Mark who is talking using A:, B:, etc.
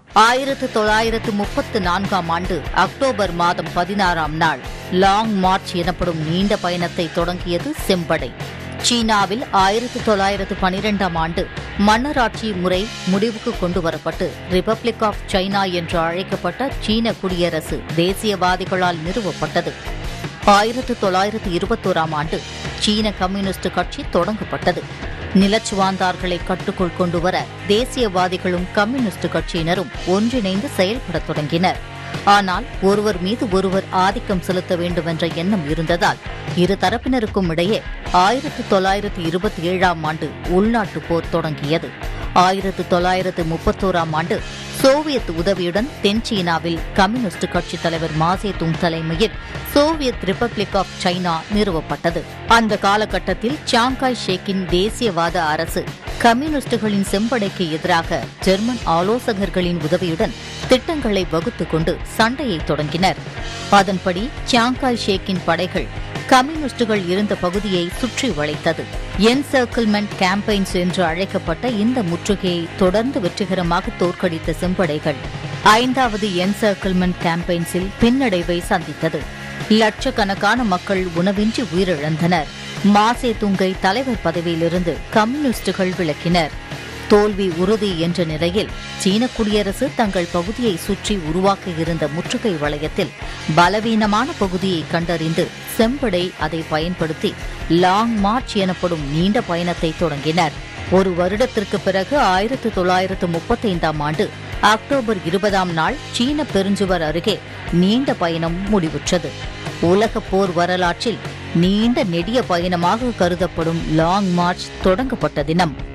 A: ஆயிரத்து தொள்ளாயிரத்து முப்பத்து நான்காம் ஆண்டு அக்டோபர் மாதம் பதினாறாம் நாள் லாங் மார்ச் எனப்படும் நீண்ட பயணத்தை தொடங்கியது செம்படை சீனாவில் ஆயிரத்து தொள்ளாயிரத்து பனிரெண்டாம் ஆண்டு மன்னராட்சி முறை முடிவுக்கு கொண்டு வரப்பட்டு ரிபப்ளிக் ஆஃப் சைனா என்று அழைக்கப்பட்ட சீன குடியரசு தேசியவாதிகளால் நிறுவப்பட்டது ஆயிரத்து தொள்ளாயிரத்து இருபத்தோராம் ஆண்டு சீன கம்யூனிஸ்ட் கட்சி தொடங்கப்பட்டது நிலச்சுவாந்தார்களை கட்டுக்குள் கொண்டுவர தேசியவாதிகளும் கம்யூனிஸ்ட் கட்சியினரும் ஒன்றிணைந்து செயல்படத் தொடங்கினர் ஆனால் ஒருவர் மீது ஒருவர் ஆதிக்கம் செலுத்த வேண்டும் என்ற எண்ணம் இருந்ததால் இரு தரப்பினருக்கும் இடையே ஆயிரத்து தொள்ளாயிரத்து இருபத்தி ஏழாம் ஆண்டு உள்நாட்டுப் போர் தொடங்கியது ஆயிரத்து தொள்ளாயிரத்து முப்பத்தோராம் ஆண்டு சோவியத் உதவியுடன் தென் சீனாவில் கம்யூனிஸ்ட் கட்சித் தலைவர் மாசே துங் தலைமையில் சோவியத் ரிபப்ளிக் ஆஃப் சைனா நிறுவப்பட்டது அந்த காலகட்டத்தில் சாங்காய் ஷேக்கின் தேசியவாத அரசு கம்யூனிஸ்டுகளின் செம்படைக்கு எதிராக ஜெர்மன் ஆலோசகர்களின் உதவியுடன் திட்டங்களை வகுத்துக் கொண்டு சண்டையை தொடங்கினர் அதன்படி சாங்காய் ஷேக்கின் படைகள் கம்யூனிஸ்டுகள் இருந்த பகுதியை சுற்றி வளைத்தது என்சர்க்கிள்மெண்ட் கேம்பெயின்ஸ் என்று அழைக்கப்பட்ட இந்த முற்றுகையை தொடர்ந்து வெற்றிகரமாக தோற்கடித்த செம்படைகள் ஐந்தாவது என்சர்க்கிள்மெண்ட் கேம்பெயின்ஸில் பின்னடைவை சந்தித்தது லட்சக்கணக்கான மக்கள் உணவின்றி உயிரிழந்தனர் மாசே துங்கை தலைவர் பதவியிலிருந்து கம்யூனிஸ்டுகள் விலக்கினர் தோல்வி உறுதி என்ற நிலையில் சீன குடியரசு தங்கள் பகுதியை சுற்றி உருவாக்கியிருந்த முற்றுகை வளையத்தில் பலவீனமான பகுதியை கண்டறிந்து செம்படை அதை பயன்படுத்தி லாங் மார்ச் எனப்படும் நீண்ட பயணத்தை தொடங்கினர் ஒரு வருடத்திற்கு பிறகு ஆயிரத்து தொள்ளாயிரத்து முப்பத்தைந்தாம் ஆண்டு அக்டோபர் இருபதாம் நாள் சீன பெருஞ்சுவர் அருகே நீண்ட பயணம் முடிவுற்றது உலக போர் வரலாற்றில் நீண்ட நெடிய பயணமாக கருதப்படும் லாங் மார்ச் தொடங்கப்பட்ட தினம்